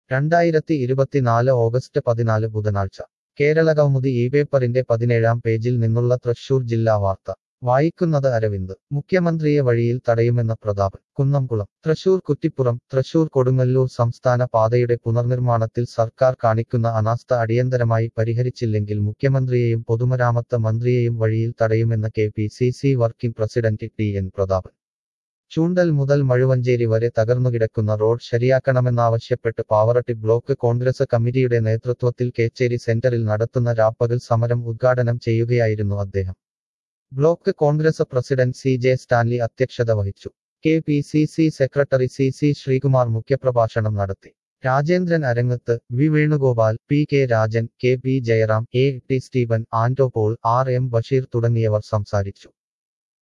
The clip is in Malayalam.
രണ്ടായിരത്തി ഇരുപത്തിനാല് ഓഗസ്റ്റ് പതിനാല് ബുധനാഴ്ച കേരളകൗമുദി ഈ പേപ്പറിന്റെ പതിനേഴാം പേജിൽ നിന്നുള്ള തൃശൂർ ജില്ലാ വാർത്ത വായിക്കുന്നത് അരവിന്ദ് മുഖ്യമന്ത്രിയെ വഴിയിൽ തടയുമെന്ന പ്രതാപൻ കുന്നംകുളം തൃശൂർ കുറ്റിപ്പുറം തൃശൂർ കൊടുങ്ങല്ലൂർ സംസ്ഥാന പാതയുടെ പുനർനിർമ്മാണത്തിൽ സർക്കാർ കാണിക്കുന്ന അനാസ്ഥ അടിയന്തരമായി പരിഹരിച്ചില്ലെങ്കിൽ മുഖ്യമന്ത്രിയെയും പൊതുമരാമത്ത് മന്ത്രിയെയും വഴിയിൽ തടയുമെന്ന് K P C C working president T N Prathapan Choondal മുതൽ മഴുവഞ്ചേരി വരെ തകർന്നുകിടക്കുന്ന റോഡ് ശരിയാക്കണമെന്നാവശ്യപ്പെട്ട് പാവറട്ടി ബ്ലോക്ക് കോൺഗ്രസ് കമ്മിറ്റിയുടെ നേതൃത്വത്തിൽ കേച്ചേരി സെന്ററിൽ നടത്തുന്ന രാപ്പകൽ സമരം ഉദ്ഘാടനം ചെയ്യുകയായിരുന്നു അദ്ദേഹം block Congress president C J Stanley അധ്യക്ഷത വഹിച്ചു K P C C secretary C C Sreekumar മുഖ്യപ്രഭാഷണം നടത്തി Rajendran Arangath V Venugopal P K Rajan K P Jayaram A T Steven Anto Paul R M Basheer തുടങ്ങിയവർ സംസാരിച്ചു